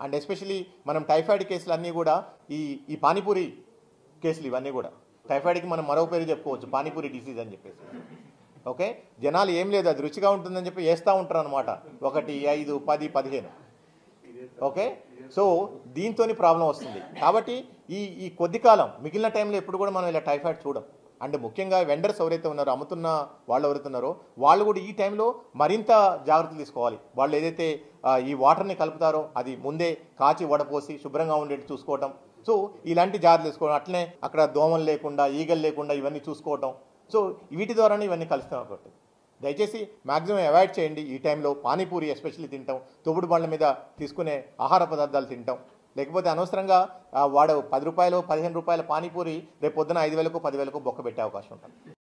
and especially మనం typhoid కేసులు అన్నీ కూడా ఈ ఈ పానీపూరి కేసులు ఇవన్నీ కూడా టైఫాయిడ్కి మనం మరో పేరు చెప్పుకోవచ్చు పానీపూరి డిసీజ్ అని చెప్పేసి ఓకే జనాలు ఏం లేదు అది రుచిగా ఉంటుందని చెప్పి వేస్తూ ఉంటారు అనమాట ఒకటి ఐదు పది పదిహేను ఓకే సో దీంతో ప్రాబ్లం వస్తుంది కాబట్టి ఈ ఈ కొద్ది కాలం మిగిలిన టైంలో ఎప్పుడు కూడా మనం ఇలా టైఫాయిడ్ చూడం అండ్ ముఖ్యంగా వెండర్స్ ఎవరైతే ఉన్నారో అమ్ముతున్న వాళ్ళు ఎవరైతే ఉన్నారో వాళ్ళు కూడా ఈ టైంలో మరింత జాగ్రత్తలు తీసుకోవాలి వాళ్ళు ఏదైతే ఆ, ఈ వాటర్ని కలుపుతారో అది ముందే కాచి వడపోసి శుభ్రంగా ఉండేట్టు చూసుకోవటం సో ఇలాంటి జాగ్రత్తలు తీసుకోవడం అట్లనే అక్కడ దోమలు లేకుండా ఈగలు లేకుండా ఇవన్నీ చూసుకోవటం సో వీటి ద్వారానే ఇవన్నీ కలుస్తాం కాబట్టి దయచేసి మాక్సిమం అవాయిడ్ చేయండి ఈ టైంలో పానీపూరి ఎస్పెషల్లీ తింటాం తొగుడు బండ్ల మీద తీసుకునే ఆహార పదార్థాలు తింటాం లేకపోతే అనవసరంగా ఆ, వాడు పది రూపాయలు పదిహేను రూపాయల పానీపూరి రేపు పొద్దున ఐదు వేలకు పదివేలకు బొక్క పెట్టే అవకాశం ఉంటుంది